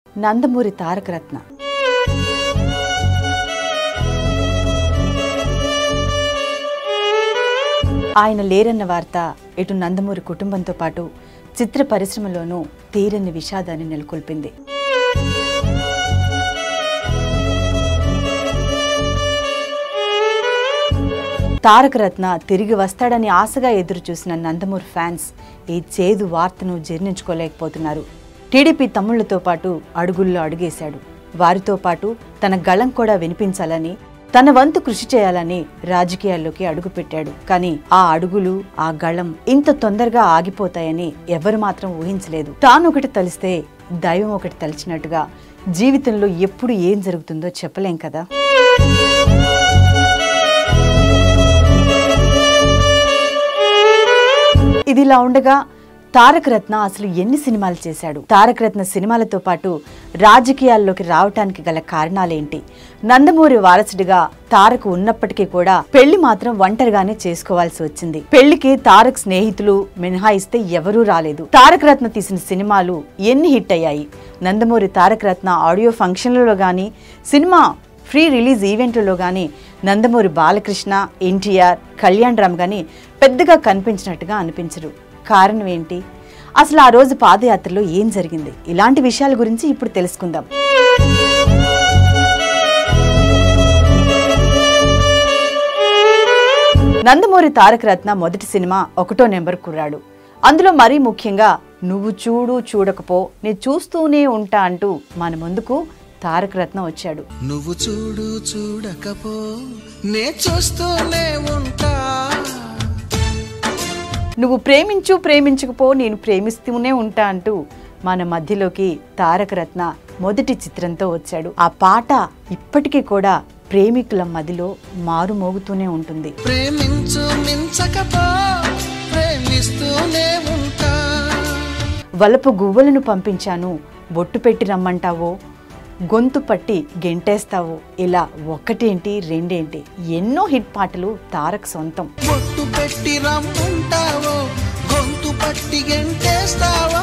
నందమూరి తారక రత్న ఆయన లేరన్న వార్త ఇటు నందమూరి కుటుంబంతో పాటు చిత్ర పరిశ్రమలోనూ తీరని విషాదాన్ని నెలకొల్పింది తారక రత్న తిరిగి వస్తాడని ఆశగా ఎదురు చూసిన నందమూరి ఫ్యాన్స్ ఈ చేదు వార్తను జీర్ణించుకోలేకపోతున్నారు టీడీపీ తమ్ముళ్లతో పాటు అడుగుల్లో అడుగేశాడు వారితో పాటు తన గళం కూడా వినిపించాలని తన వంతు కృషి చేయాలని రాజకీయాల్లోకి అడుగుపెట్టాడు కానీ ఆ అడుగులు ఆ గళం ఇంత తొందరగా ఆగిపోతాయని ఎవరు మాత్రం ఊహించలేదు తాను ఒకటి తలిస్తే దైవం ఒకటి తలిచినట్టుగా జీవితంలో ఎప్పుడు ఏం జరుగుతుందో చెప్పలేం కదా ఇదిలా ఉండగా తారక రత్న అసలు ఎన్ని సినిమాలు చేశాడు తారక రత్న సినిమాలతో పాటు రాజకీయాల్లోకి రావటానికి గల కారణాలేంటి నందమూరి వారసుడిగా తారక్ ఉన్నప్పటికీ కూడా పెళ్లి మాత్రం ఒంటరిగానే చేసుకోవాల్సి వచ్చింది పెళ్లికి తారక్ స్నేహితులు మినహాయిస్తే ఎవరూ రాలేదు తారక రత్న తీసిన సినిమాలు ఎన్ని హిట్ అయ్యాయి నందమూరి తారక రత్న ఆడియో ఫంక్షన్లలో గాని సినిమా ఫ్రీ రిలీజ్ ఈవెంట్లలో కానీ నందమూరి బాలకృష్ణ ఎన్టీఆర్ కళ్యాణ్ రామ్ కానీ పెద్దగా కనిపించినట్టుగా అనిపించరు కారణం ఏంటి అసలు ఆ రోజు పాదయాత్రలో ఏం జరిగింది ఇలాంటి విషయాల గురించి ఇప్పుడు తెలుసుకుందాం నందమూరి తారక రత్న మొదటి సినిమా ఒకటో నెంబర్ కుర్రాడు అందులో మరీ ముఖ్యంగా నువ్వు చూడు చూడకపో నేను చూస్తూనే ఉంటా అంటూ మన ముందుకు తారక రత్న వచ్చాడు నువ్వు చూడు చూడకపో నే చూస్తూనే ఉంటా నువ్వు ప్రేమించు ప్రేమించకపో నేను ప్రేమిస్తూనే ఉంటా అంటూ మన మధ్యలోకి తారక రత్న మొదటి చిత్రంతో వచ్చాడు ఆ పాట ఇప్పటికీ కూడా ప్రేమికుల మదిలో మారుమోగుతూనే ఉంటుంది ప్రేమించు మించకపో ప్రేమిస్తూనే ఉంటా వలపు గువ్వలను పంపించాను బొట్టు పెట్టి రమ్మంటావో గొంతు పట్టి గెంటేస్తావో ఇలా ఒకటేంటి రెండేంటి ఎన్నో హిట్ పాటలు తారక్ సొంతం బొట్టు పెట్టి రమ్ముంటావో గొంతు పట్టి గెంటేస్తావో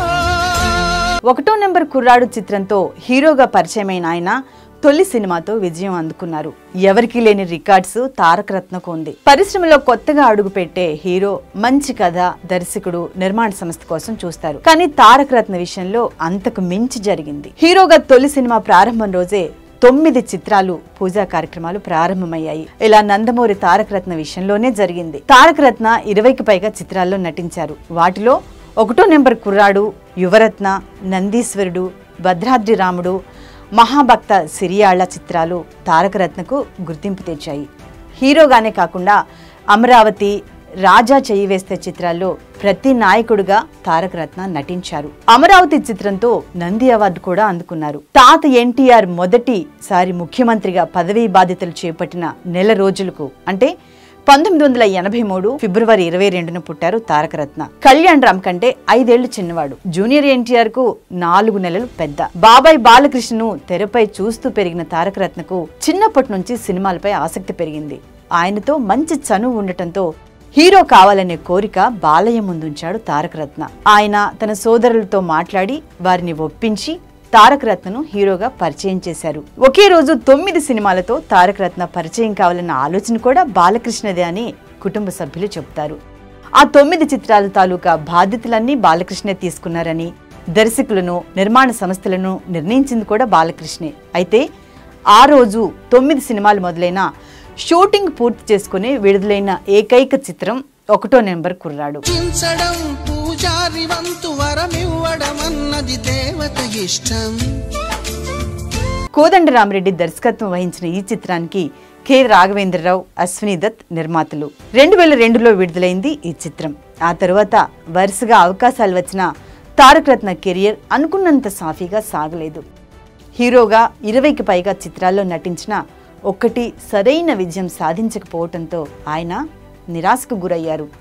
ఒకటో నెంబర్ కుర్రాడు చిత్రంతో హీరోగా పరిచయమైన ఆయన తొలి సినిమాతో విజయం అందుకున్నారు ఎవరికీ లేని రికార్డ్స్ తారక రత్నకు ఉంది పరిశ్రమలో కొత్తగా అడుగుపెట్టే హీరో మంచి కథ దర్శకుడు నిర్మాణ సంస్థ కోసం చూస్తారు కానీ తారక రత్న విషయంలో అంతకు మించి జరిగింది హీరోగా తొలి సినిమా ప్రారంభం రోజే తొమ్మిది చిత్రాలు పూజా కార్యక్రమాలు ప్రారంభమయ్యాయి ఇలా నందమూరి తారక రత్న విషయంలోనే జరిగింది తారక రత్న ఇరవైకి పైగా చిత్రాల్లో నటించారు వాటిలో ఒకటో నెంబర్ కుర్రాడు యువరత్న నందీశ్వరుడు భద్రాద్రి రాముడు మహాభక్త సిరియాళ్ల చిత్రాలు తారకరత్నకు గుర్తింపు తెచ్చాయి హీరోగానే కాకుండా అమరావతి రాజా చేయి వేస్తే చిత్రాల్లో ప్రతి నాయకుడుగా తారక రత్న నటించారు అమరావతి చిత్రంతో నంది అవార్డు కూడా అందుకున్నారు తాత ఎన్టీఆర్ మొదటిసారి ముఖ్యమంత్రిగా పదవీ బాధ్యతలు చేపట్టిన నెల రోజులకు అంటే పంతొమ్మిది వందల ఎనభై మూడు ఫిబ్రవరి ఇరవై రెండున పుట్టారు తారకరత్న కళ్యాణ్ రామ్ కంటే ఐదేళ్లు చిన్నవాడు జూనియర్ ఎన్టీఆర్ కు నాలుగు నెలలు పెద్ద బాబాయ్ బాలకృష్ణను తెరపై చూస్తూ పెరిగిన తారకరత్నకు చిన్నప్పటి నుంచి సినిమాలపై ఆసక్తి పెరిగింది ఆయనతో మంచి చనువు ఉండటంతో హీరో కావాలనే కోరిక బాలయ్య ముందుంచాడు తారకరత్న ఆయన తన సోదరులతో మాట్లాడి వారిని ఒప్పించి తారక రత్నను హీరోగా పరిచయం చేశారు ఒకే రోజు తొమ్మిది సినిమాలతో తారక రత్న పరిచయం కావాలన్న ఆలోచన కూడా బాలకృష్ణదే అని కుటుంబ సభ్యులు చెబుతారు ఆ తొమ్మిది చిత్రాల తాలూకా బాధ్యతలన్నీ బాలకృష్ణే తీసుకున్నారని దర్శకులను నిర్మాణ సంస్థలను నిర్ణయించింది కూడా బాలకృష్ణే అయితే ఆ రోజు తొమ్మిది సినిమాలు మొదలైన షూటింగ్ పూర్తి చేసుకుని విడుదలైన ఏకైక చిత్రం ఒకటో నెంబర్ కుర్రాడు చించడం పూజారి వంతు వరమివ్వడం అన్నది దేవత ఇష్టం కోదండరామిరెడ్డి దర్శకత్వం వహించిన ఈ చిత్రానికి కె రాఘవేంద్రరావు అశ్విని దత్ నిర్మాతలు రెండు వేల రెండులో విడుదలైంది ఈ చిత్రం ఆ తరువాత వరుసగా అవకాశాలు వచ్చిన తారక రత్న కెరియర్ అనుకున్నంత సాఫీగా సాగలేదు హీరోగా ఇరవైకి పైగా చిత్రాల్లో నటించిన ఒక్కటి సరైన విజయం సాధించకపోవటంతో ఆయన నిరాశకు గురయ్యారు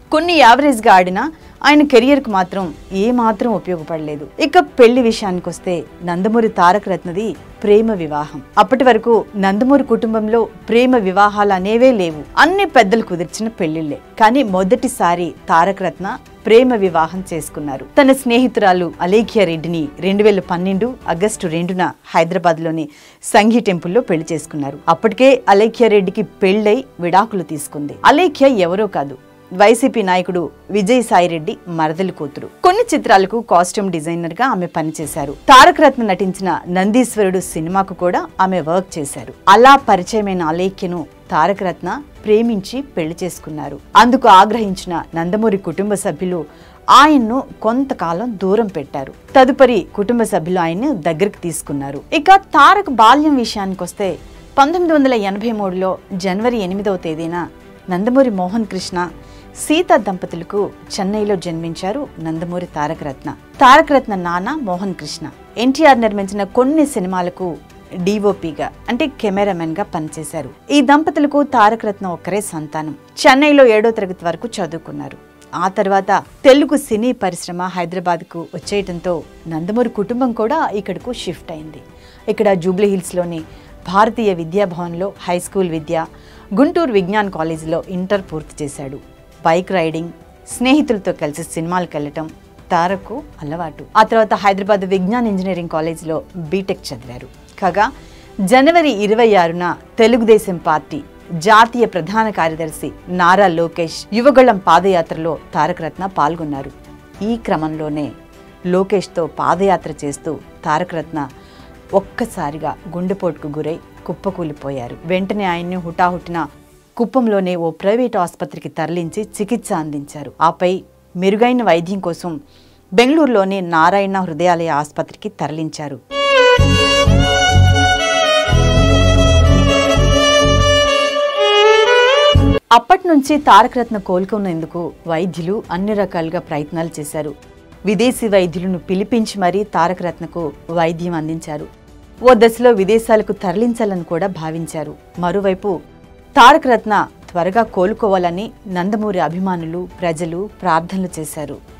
కొన్ని యావరేజ్గా ఆడినా ఆయన కెరియర్కు మాత్రం ఏ మాత్రం ఉపయోగపడలేదు ఇక పెళ్లి విషయానికి వస్తే నందమూరి తారక రత్నది ప్రేమ వివాహం అప్పటి వరకు నందమూరి కుటుంబంలో ప్రేమ వివాహాలు అనేవే లేవు అన్ని పెద్దలు కుదిర్చిన పెళ్లిళ్లే కానీ మొదటిసారి తారక రత్న ప్రేమ వివాహం చేసుకున్నారు తన స్నేహితురాలు అలేఖ్య రెడ్డిని రెండు వేల పన్నెండు ఆగస్టు రెండున హైదరాబాద్ లోని సంఘీ టెంపుల్లో పెళ్లి చేసుకున్నారు అప్పటికే అలేఖ్య రెడ్డికి పెళ్లై విడాకులు తీసుకుంది అలేఖ్య ఎవరో కాదు వైసీపీ నాయకుడు విజయసాయి రెడ్డి మరదలి కూతురు కొన్ని చిత్రాలకు కాస్ట్యూమ్ డిజైనర్ గా ఆమె పనిచేశారు తారక రత్న నటించిన నందీశ్వరుడు సినిమాకు కూడా ఆమె వర్క్ చేశారు అలా పరిచయమైన అలేఖ్యను తారక రత్న ప్రేమించి పెళ్లి చేసుకున్నారు అందుకు ఆగ్రహించిన నందమూరి కుటుంబ సభ్యులు ఆయన్ను కొంతకాలం దూరం పెట్టారు తదుపరి కుటుంబ సభ్యులు ఆయన్ను దగ్గరికి తీసుకున్నారు ఇక తారక్ బాల్యం విషయానికి వస్తే పంతొమ్మిది వందల ఎనభై మూడులో జనవరి ఎనిమిదవ తేదీన నందమూరి మోహన్ కృష్ణ సీత దంపతులకు చెన్నైలో జన్మించారు నందమూరి తారక రత్న తారక రత్న నాన్న మోహన్ కృష్ణ ఎన్టీఆర్ నిర్మించిన కొన్ని సినిమాలకు డిఓపిగా అంటే కెమెరామెన్ గా పనిచేశారు ఈ దంపతులకు తారక రత్న ఒక్కరే సంతానం చెన్నైలో ఏడో తరగతి వరకు చదువుకున్నారు ఆ తర్వాత తెలుగు సినీ పరిశ్రమ హైదరాబాద్కు వచ్చేయటంతో నందమూరి కుటుంబం కూడా ఇక్కడకు షిఫ్ట్ అయింది ఇక్కడ జూబ్లీ హిల్స్లోని భారతీయ విద్యాభవన్లో హై స్కూల్ విద్య గుంటూరు విజ్ఞాన్ కాలేజీలో ఇంటర్ పూర్తి చేశాడు బైక్ రైడింగ్ స్నేహితులతో కలిసి సినిమాలకు వెళ్ళటం తారకు అలవాటు ఆ తర్వాత హైదరాబాద్ విజ్ఞాన్ ఇంజనీరింగ్ కాలేజీలో బీటెక్ చదివారు కాగా జనవరి ఇరవై ఆరున తెలుగుదేశం పార్టీ జాతీయ ప్రధాన కార్యదర్శి నారా లోకేష్ యువగళం పాదయాత్రలో తారక రత్న పాల్గొన్నారు ఈ క్రమంలోనే లోకేష్తో పాదయాత్ర చేస్తూ తారక రత్న ఒక్కసారిగా గుండెపోటుకు గురై కుప్పకూలిపోయారు వెంటనే ఆయన్ని హుటాహుటిన కుప్పంలోనే ఓ ప్రైవేట్ ఆసుపత్రికి తరలించి చికిత్స అందించారు ఆపై మెరుగైన వైద్యం కోసం బెంగళూరులోని నారాయణ హృదయాలయ ఆసుపత్రికి తరలించారు అప్పటి నుంచి తారకరత్న కోలుకునేందుకు వైద్యులు అన్ని రకాలుగా ప్రయత్నాలు చేశారు విదేశీ వైద్యులను పిలిపించి మరీ తారకరత్నకు వైద్యం అందించారు ఓ దశలో విదేశాలకు తరలించాలని కూడా భావించారు మరోవైపు తారకరత్న త్వరగా కోలుకోవాలని నందమూరి అభిమానులు ప్రజలు ప్రార్థనలు చేశారు